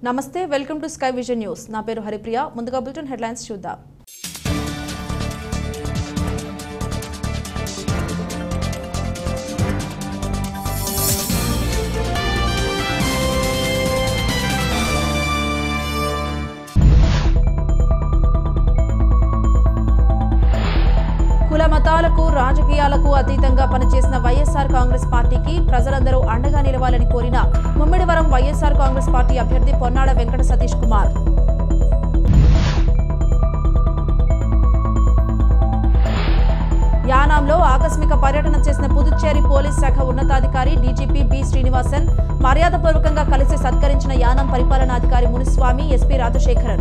నమస్తే welcome to Sky Vision News నా పేరు హరిప్రియ ముందుగా బులెటిన్ హెడ్లైన్స్ చూద్దాం కుల మతాలకు రాజకీయాలకు అతీతంగా పనిచేసిన వైఎస్ఆర్ కాంగ్రెస్ పార్టీకి ప్రజలందరూ అండగా నిలవాలని కోరిన ముమ్మిడివరం వైఎస్ఆర్ కాంగ్రెస్ పార్టీ అభ్యర్థి పొన్నాడ వెంకట సతీష్ కుమార్ యానాంలో ఆకస్మిక పర్యటన చేసిన పుదుచ్చేరి పోలీస్ శాఖ ఉన్నతాధికారి డీజీపీ బి శ్రీనివాసన్ మర్యాదపూర్వకంగా కలిసి సత్కరించిన యానం పరిపాలనాధికారి మునిస్వామి ఎస్పీ రాజశేఖరన్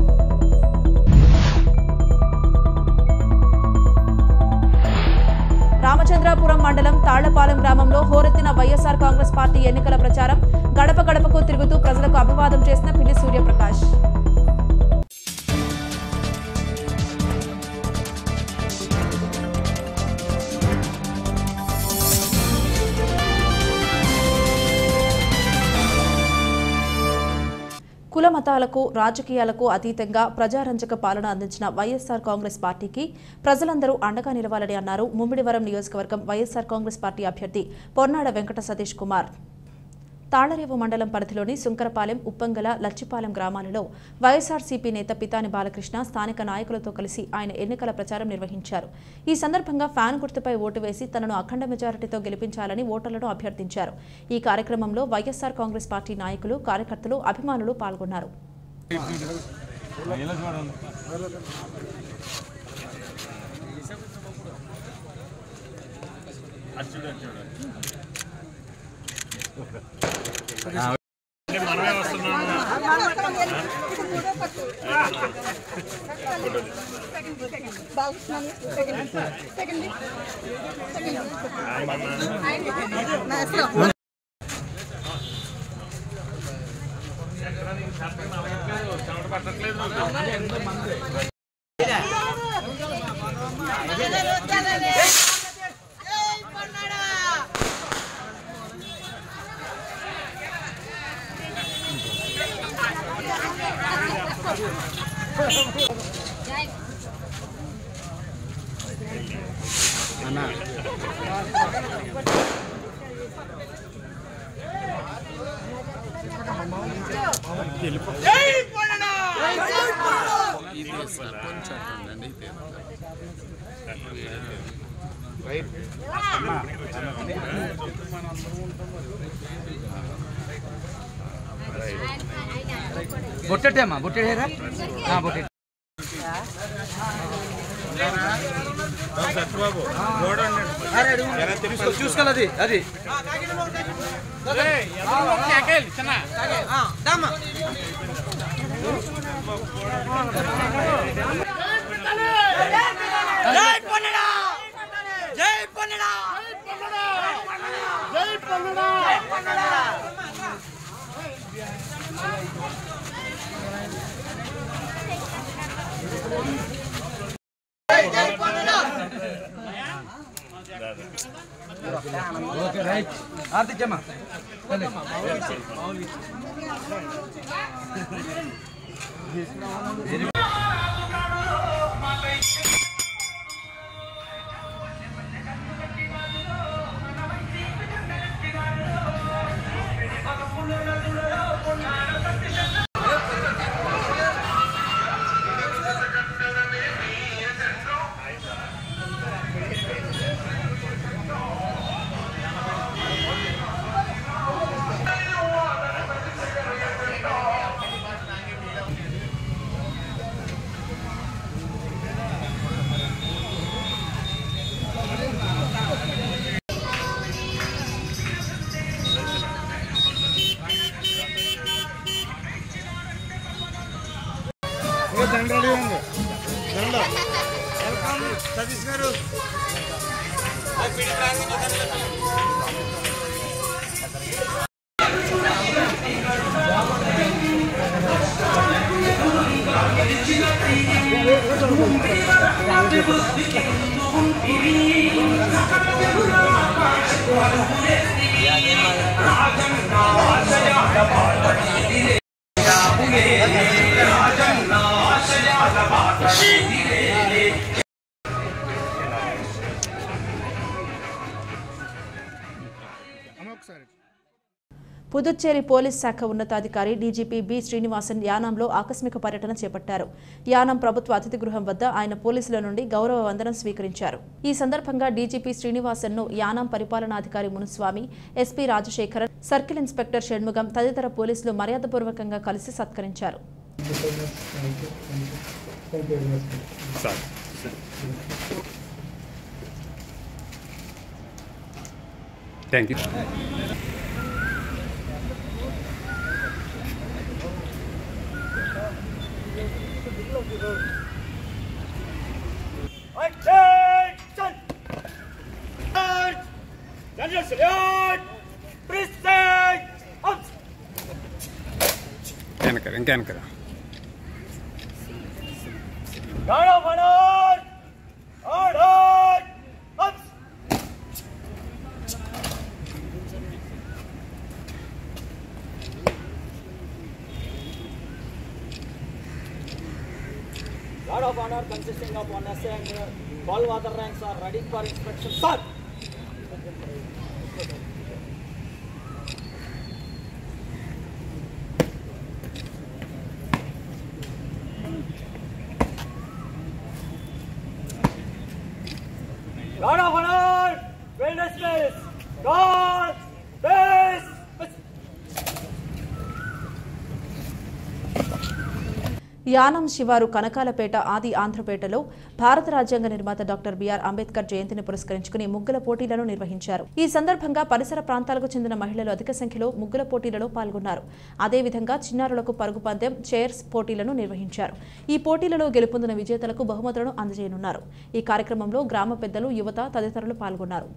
రామచంద్రాపురం మండలం తాళ్లపాలెం గ్రామంలో హోరెత్తిన వైఎస్ఆర్ కాంగ్రెస్ పార్టీ ఎన్నికల ప్రచారం గడప గడపకు తిరుగుతూ ప్రజలకు అభివాదం చేసిన పిల్లి సూర్యప్రకాష్ కుల మతాలకు రాజకీయాలకు అతీతంగా ప్రజారంజక పాలన అందించిన వైఎస్ఆర్ కాంగ్రెస్ పార్టీకి ప్రజలందరూ అండగా నిలవాలని అన్నారు ముమ్మిడివరం నియోజకవర్గం వైఎస్ఆర్ కాంగ్రెస్ పార్టీ అభ్యర్థి పొన్నాడ వెంకట సతీష్ కుమార్ తాళరేవు మండలం పరిధిలోని సుంకరపాలెం ఉప్పంగల లచ్చిపాలెం గ్రామాలలో వైఎస్ఆర్సీపీ నేత పితాని బాలకృష్ణ స్థానిక నాయకులతో కలిసి ఆయన ఎన్నికల ప్రచారం నిర్వహించారు ఈ సందర్భంగా ఫ్యాన్ గుర్తుపై ఓటు వేసి తనను అఖండ మెజారిటీతో గెలిపించాలని ఓటర్లను అభ్యర్థించారు ఈ కార్యక్రమంలో వైఎస్ఆర్ కాంగ్రెస్ పార్టీ నాయకులు కార్యకర్తలు అభిమానులు పాల్గొన్నారు బొట్టెట్టే అమ్మా బొట్టెడేరా బొట్టె చూసుకోవాలి అది అది ఓకే రైట్ ఆర్తిచ్చమ్మా పుదుచ్చేరి పోలీస్ శాఖ ఉన్నతాధికారి డీజీపీ బి శ్రీనివాసన్ యానాంలో ఆకస్మిక పర్యటన చేపట్టారు యానాం ప్రభుత్వ అతిథి గృహం వద్ద ఆయన పోలీసుల నుండి గౌరవ వందనం స్వీకరించారు ఈ సందర్భంగా డీజీపీ శ్రీనివాసన్ ను యానాం పరిపాలనాధికారి Munuswamy SP Rajasekaran circle inspector Shanmugam తదితర పోలీసులు మర్యాదపూర్వకంగా కలిసి సత్కరించారు thank you Attention! General Salute! Present! Up! వెనక ఇంకా వెనకరా Guard of honor! Order! Up! Guard of honor consisting of one SA and uh, all other ranks are ready for inspection. Sir! Guard of honor! Well dismissed! Guard! Base! Yanam శివారు కనకాలపేట ఆది ఆంధ్రపేటలో భారత రాజ్యాంగ నిర్మాత doctor BR Ambedkar జయంతిని పురస్కరించుకుని ముగ్గుల పోటీలను నిర్వహించారు ఈ సందర్భంగా పరిసర ప్రాంతాలకు చెందిన మహిళలు అధిక సంఖ్యలో ముగ్గుల పోటీలలో పాల్గొన్నారు అదేవిధంగా చిన్నారులకు పరుగు పందెం చైర్స్ పోటీలను నిర్వహించారు ఈ పోటీలలో గెలుపొందిన విజేతలకు బహుమతులను అందజేయనున్నారు ఈ కార్యక్రమంలో గ్రామ పెద్దలు యువత తదితరులు పాల్గొన్నారు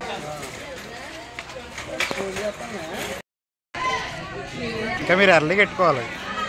ఇంకా మీరు అర్లీ కట్టుకోవాలి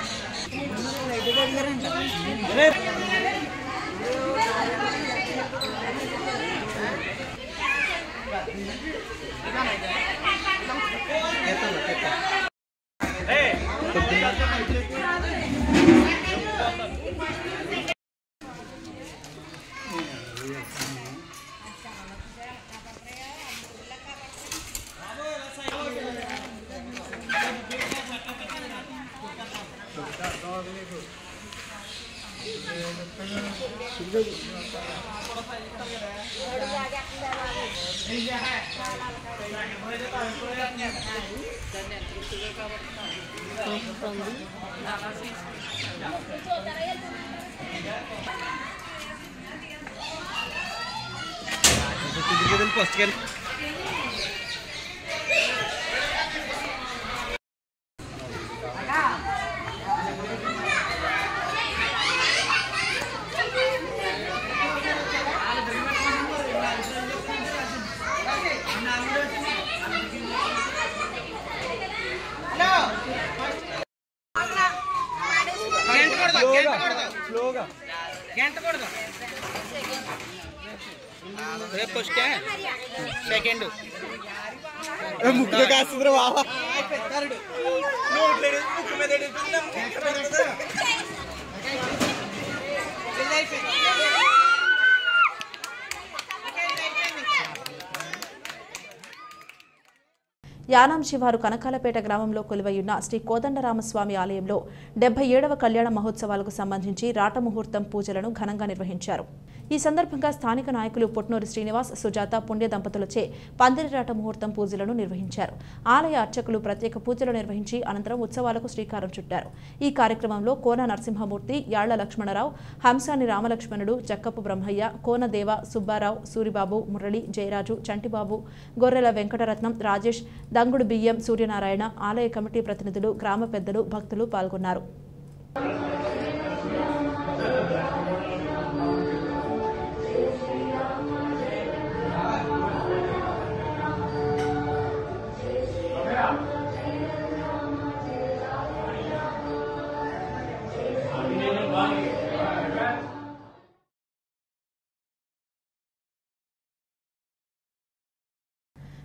యానాం శివారు కనకాలపేట గ్రామంలో కొలువైయున్న శ్రీ కోదండరామస్వామి ఆలయంలో డెబ్బై ఏడవ కళ్యాణ మహోత్సవాలకు సంబంధించి రాటముహూర్తం పూజలను ఘనంగా నిర్వహించారు ఈ సందర్భంగా స్థానిక నాయకులు పొట్నూరి శ్రీనివాస్ సుజాత పుణ్య దంపతులచే పందిరి రాట ముహూర్తం పూజలను నిర్వహించారు ఆలయ అర్చకులు ప్రత్యేక పూజలు నిర్వహించి అనంతరం ఉత్సవాలకు శ్రీకారం చుట్టారు ఈ కార్యక్రమంలో కోన నరసింహమూర్తి యాళ్ల లక్ష్మణరావు హంసాని రామలక్ష్మణుడు జక్కపు బ్రహ్మయ్య కోన దేవ సుబ్బారావు సూరిబాబు మురళి జయరాజు చంటిబాబు గొర్రెల వెంకటరత్నం రాజేష్ దంగుడు బియ్యం సూర్యనారాయణ ఆలయ కమిటీ ప్రతినిధులు గ్రామ పెద్దలు భక్తులు పాల్గొన్నారు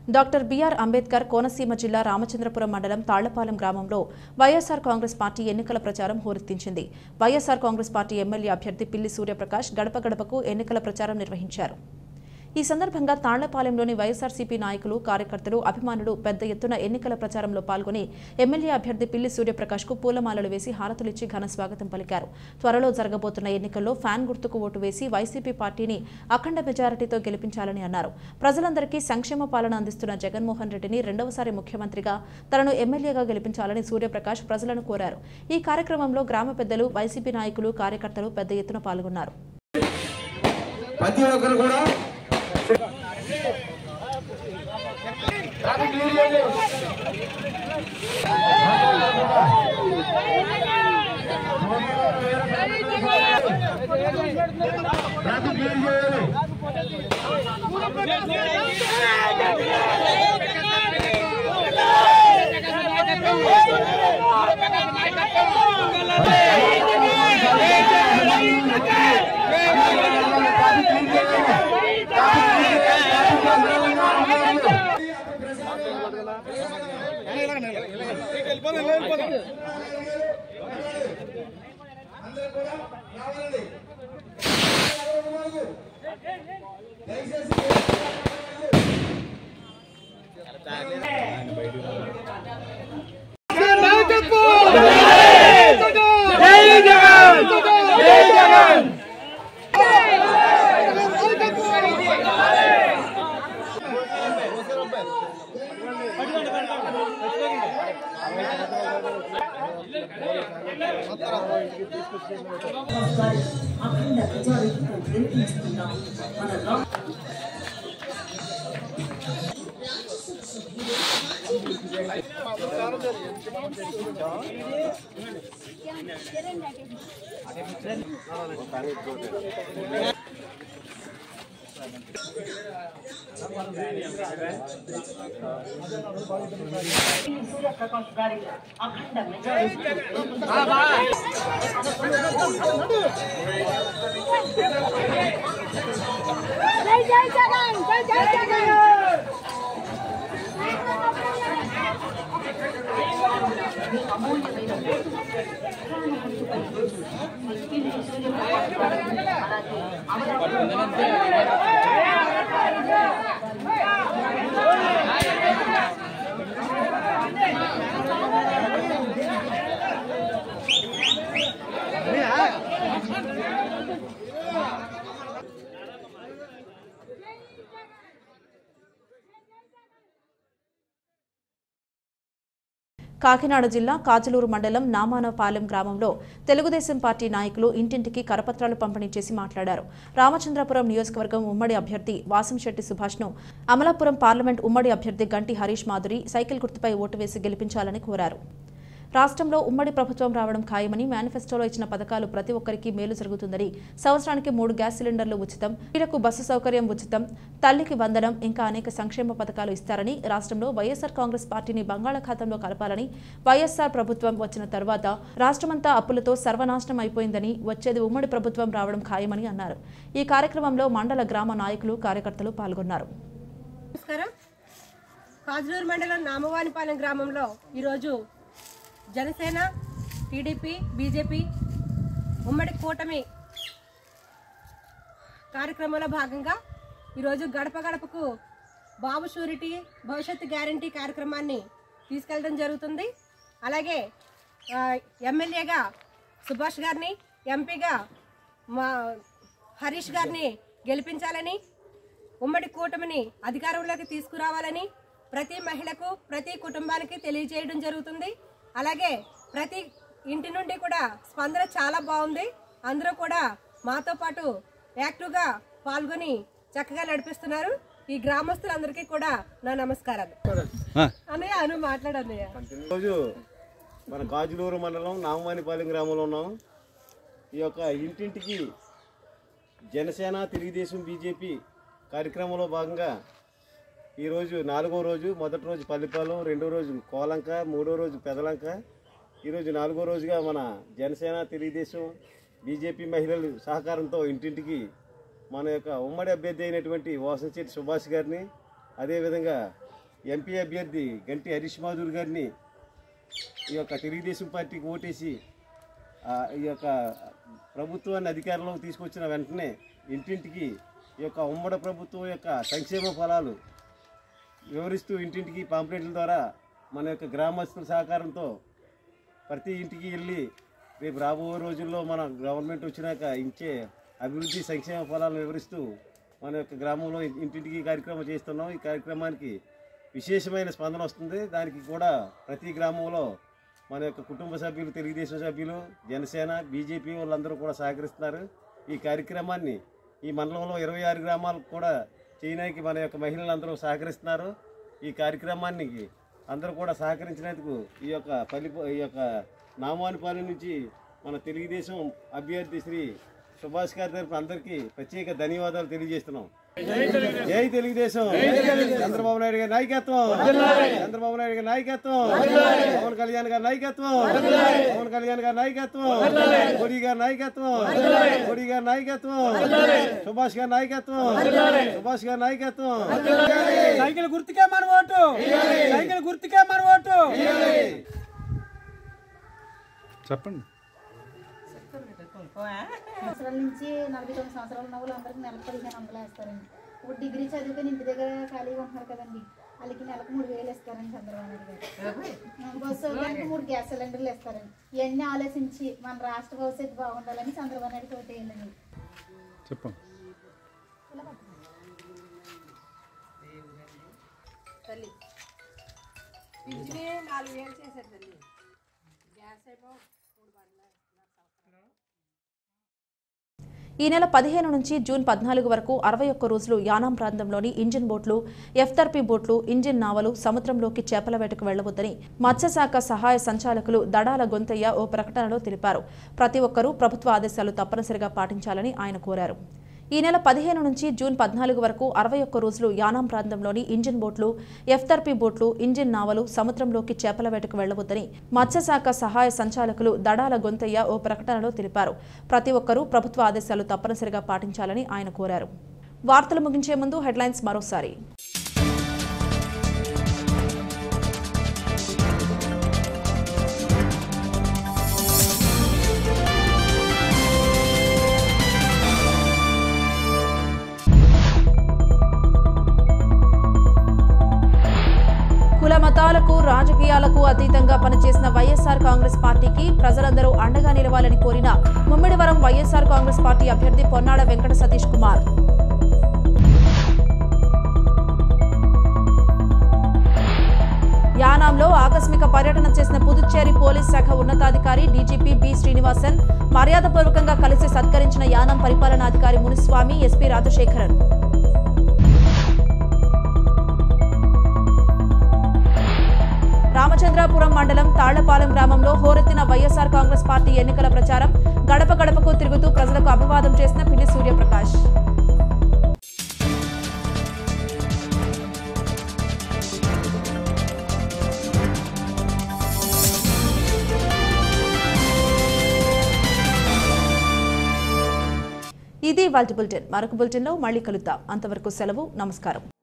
డాక్టర్ బిఆర్ అంబేద్కర్ కోనసీమ జిల్లా రామచంద్రపురం మండలం తాళ్లపాలెం గ్రామంలో వైఎస్సార్ కాంగ్రెస్ పార్టీ ఎన్నికల ప్రచారం హోరెత్తించింది వైఎస్సార్ కాంగ్రెస్ పార్టీ ఎమ్మెల్యే అభ్యర్థి పిల్లి సూర్యప్రకాష్ గడప గడపకు ఎన్నికల ప్రచారం నిర్వహించారు ఈ సందర్భంగా తాళ్లపాలెంలోని వైఎస్ఆర్సీపీ నాయకులు కార్యకర్తలు అభిమానులు పెద్ద ఎత్తున ఎన్నికల ప్రచారంలో పాల్గొని ఎమ్మెల్యే అభ్యర్థి పిల్లి సూర్యప్రకాష్ కు పూలమాలలు వేసి హారతులిచ్చి ఘన స్వాగతం పలికారు త్వరలో జరగబోతున్న ఎన్నికల్లో ఫ్యాన్ గుర్తుకు ఓటు వేసి వైసీపీ పార్టీని అఖండ మెజారిటీతో గెలిపించాలని అన్నారు ప్రజలందరికీ సంక్షేమ పాలన అందిస్తున్న జగన్మోహన్ రెడ్డిని రెండవసారి ముఖ్యమంత్రిగా తనను ఎమ్మెల్యేగా గెలిపించాలని సూర్యప్రకాష్ ప్రజలను కోరారు ఈ కార్యక్రమంలో గ్రామ పెద్దలు వైసీపీ నాయకులు కార్యకర్తలు పెద్ద ఎత్తున పాల్గొన్నారు ప్రతి ఒక్కరు కూడా అఖండ మెజారిటీతో గెలిపించుకుందాం మన రా సూర్యప్రకాష్ గారి అఖండ మెజారిటీ జై జై జగన్ జై జై జగన్ అమూల్యమైన అలాగే అమరావతి కాకినాడ జిల్లా కాజలూరు మండలం నామానపాలెం గ్రామంలో తెలుగుదేశం పార్టీ నాయకులు ఇంటింటికి కరపత్రాలు పంపిణీ చేసి మాట్లాడారు రామచంద్రపురం నియోజకవర్గం ఉమ్మడి అభ్యర్థి వాసంశెట్టి సుభాష్ను అమలాపురం పార్లమెంట్ ఉమ్మడి అభ్యర్థి గంటి హరీష్ మాధురి సైకిల్ గుర్తుపై ఓటు వేసి గెలిపించాలని కోరారు రాష్ట్రంలో ఉమ్మడి ప్రభుత్వం రావడం ఖాయమని మేనిఫెస్టోలో ఇచ్చిన పథకాలు ప్రతి ఒక్కరికి మేలు జరుగుతుందని సంవత్సరానికి మూడు గ్యాస్ సిలిండర్లు ఉచితం స్త్రీలకు బస్సు సౌకర్యం ఉచితం తల్లికి వందనం ఇంకా అనేక సంక్షేమ పథకాలు ఇస్తారని రాష్ట్రంలో వైఎస్ఆర్ కాంగ్రెస్ పార్టీని బంగాళాఖాతంలో కలపాలని వైఎస్ఆర్ ప్రభుత్వం వచ్చిన తర్వాత రాష్ట్రమంతా అప్పులతో సర్వనాశనం అయిపోయిందని వచ్చేది ఉమ్మడి ప్రభుత్వం రావడం ఖాయమని అన్నారు ఈ కార్యక్రమంలో మండల గ్రామ నాయకులు కార్యకర్తలు పాల్గొన్నారు నమస్కారం కాజులూరు మండలం నామవానిపాలెం గ్రామంలో ఈరోజు జనసేన టీడీపీ బీజేపీ ఉమ్మడి కూటమి కార్యక్రమంలో భాగంగా ఈరోజు గడప గడపకు బాబు షూరిటీ భవిష్యత్తు గ్యారంటీ కార్యక్రమాన్ని తీసుకెళ్ళడం జరుగుతుంది అలాగే ఆ, ఎమ్మెల్యేగా సుభాష్ గారిని ఎంపీగా మా హరీష్ గారిని గెలిపించాలని ఉమ్మడి కూటమిని అధికారంలోకి తీసుకురావాలని ప్రతి మహిళకు ప్రతి కుటుంబానికి తెలియజేయడం జరుగుతుంది అలాగే ప్రతి ఇంటి నుండి కూడా స్పందన చాలా బాగుంది అందరూ కూడా మాతో పాటు యాక్టివ్గా పాల్గొని చక్కగా నడిపిస్తున్నారు ఈ గ్రామస్తులందరికీ కూడా నా నమస్కారాలు అన్నయ్య అను మాట్లాడన్నయ్య ఈరోజు మన గాజులూరు మండలం నామవానిపాలెం గ్రామంలో ఉన్నాం ఈ యొక్క ఇంటింటికి జనసేన తెలుగుదేశం బీజేపీ కార్యక్రమంలో భాగంగా ఈరోజు నాలుగో రోజు మొదటి రోజు పల్లిపాలెం రెండో రోజు కోలంక మూడో రోజు పెదలంక ఈరోజు నాలుగో రోజుగా మన జనసేన తెలుగుదేశం బీజేపీ మహిళలు సహకారంతో ఇంటింటికి మన యొక్క ఉమ్మడి అభ్యర్థి అయినటువంటి వాసంశెట్టి సుభాష్ గారిని అదేవిధంగా ఎంపీ అభ్యర్థి గంటి హరీష్ మాధుర్ గారిని ఈ యొక్క తెలుగుదేశం పార్టీకి ఓటేసి ఆ, ఈ యొక్క ప్రభుత్వాన్ని అధికారంలోకి తీసుకొచ్చిన వెంటనే ఇంటింటికి ఈ యొక్క ఉమ్మడి ప్రభుత్వం యొక్క సంక్షేమ ఫలాలు వివరిస్తూ ఇంటింటికి పాంప్లెట్ల ద్వారా మన యొక్క గ్రామస్తుల సహకారంతో ప్రతి ఇంటికి వెళ్ళి రేపు రాబోయే రోజుల్లో మన గవర్నమెంట్ వచ్చినాక ఇచ్చే అభివృద్ధి సంక్షేమ ఫలాలను వివరిస్తూ మన యొక్క గ్రామంలో ఇంటింటికి కార్యక్రమం చేస్తున్నాం ఈ కార్యక్రమానికి విశేషమైన స్పందన వస్తుంది దానికి కూడా ప్రతి గ్రామంలో మన యొక్క కుటుంబ సభ్యులు తెలుగుదేశం సభ్యులు జనసేన బీజేపీ వాళ్ళందరూ కూడా సహకరిస్తున్నారు ఈ కార్యక్రమాన్ని ఈ మండలంలో ఇరవై ఆరు గ్రామాలకు కూడా చేయడానికి మన యొక్క మహిళలందరూ సహకరిస్తున్నారు ఈ కార్యక్రమానికి అందరూ కూడా సహకరించినందుకు ఈ యొక్క పల్లి ఈ యొక్క నామానుపాలెం నుంచి మన తెలుగుదేశం అభ్యర్థి శ్రీ సుభాష్ గారి తరఫున అందరికీ ప్రత్యేక ధన్యవాదాలు తెలియజేస్తున్నాం జై తెలుగుదేశం చంద్రబాబు నాయుడు గారి నాయకత్వం చంద్రబాబు నాయుడు గారి నాయకత్వం పవన్ కళ్యాణ్ గారి నాయకత్వం పవన్ కళ్యాణ్ గారి నాయకత్వం మోడీ గారి నాయకత్వం మోడీ గారి నాయకత్వం సుభాష్ గారి నాయకత్వం సుభాష్ గారి నాయకత్వం సైకిల్ గుర్తుకే మన ఓటు సైకిల్ గుర్తుకే మన ఓటు చెప్పండి సంవత్సరాల నుంచి నలభై తొమ్మిది సంవత్సరాల ఉన్న వాళ్ళు అందరికి నెలకు పదిహేను వందలు వేస్తారండి ఇప్పుడు డిగ్రీ చదువుకొని ఇంటి దగ్గర ఖాళీగా ఉంటున్నారు కదండి వాళ్ళకి నెలకు మూడు వేలు ఇస్తారండి చంద్రబాబు నాయుడు గారు బస్సు సౌకర్యానికి మూడు గ్యాస్ సిలిండర్లు ఇస్తారండి ఇవన్నీ ఆలోచించి మన రాష్ట్ర భవిష్యత్తు బాగుండాలని చంద్రబాబు నాయుడు ఓటు వేయాలండి చెప్పండి తల్లి ఫ్రిడ్జ్ని నాలుగు వేలు చేశారు తల్లి గ్యాస్ ఏమో మూడు బండ్లు ఈ నెల పదిహేను నుంచి జూన్ పద్నాలుగు వరకు అరవై ఒక్క రోజులు యానాం ప్రాంతంలోని ఇంజిన్ బోట్లు ఎఫ్తర్పి బోట్లు ఇంజిన్ నావలు సముద్రంలోకి చేపల వేటకు వెళ్లవద్దని మత్స్యశాఖ సహాయ సంచాలకులు దడాల గొంతయ్య ఓ ప్రకటనలో తెలిపారు ప్రతి ఒక్కరూ ప్రభుత్వ ఆదేశాలు తప్పనిసరిగా పాటించాలని ఆయన కోరారు ఈ నెల పదిహేను నుంచి జూన్ పద్నాలుగు వరకు అరవై ఒక్క రోజులు యానాం ప్రాంతంలోని ఇంజిన్ బోట్లు ఎఫ్తర్పి బోట్లు ఇంజిన్ నావలు సముద్రంలోకి చేపల వేటకు వెళ్లవద్దని మత్స్యశాఖ సహాయ సంచాలకులు దడాల గొంతయ్య ఓ ప్రకటనలో తెలిపారు ప్రతి ఒక్కరూ ప్రభుత్వ ఆదేశాలు తప్పనిసరిగా పాటించాలని ఆయన కోరారు వార్తలు ముగించే ముందు హెడ్లైన్స్ మరోసారి కుల మతాలకు రాజకీయాలకు అతీతంగా పనిచేసిన వైఎస్ఆర్ కాంగ్రెస్ పార్టీకి ప్రజలందరూ అండగా నిలవాలని కోరిన ముమ్మిడివరం వైఎస్ఆర్ కాంగ్రెస్ పార్టీ అభ్యర్థి పొన్నాడ వెంకట సతీష్ కుమార్ యానాంలో ఆకస్మిక పర్యటన చేసిన పుదుచ్చేరి పోలీస్ శాఖ ఉన్నతాధికారి డీజీపీ బి శ్రీనివాసన్ మర్యాదపూర్వకంగా కలిసి సత్కరించిన యానాం పరిపాలనాధికారి మునిస్వామి ఎస్పీ రాజశేఖరన్ రామచంద్రాపురం మండలం తాళ్లపాలెం గ్రామంలో హోరెత్తిన వైఎస్ఆర్ కాంగ్రెస్ పార్టీ ఎన్నికల ప్రచారం గడప గడపకు తిరుగుతూ ప్రజలకు అభివాదం చేసిన పిల్లి సూర్యప్రకాష్ ఇది వాల్టి బులెటిన్ మరొక బులెటిన్లో మళ్ళీ కలుద్దాం అంతవరకు సెలవు నమస్కారం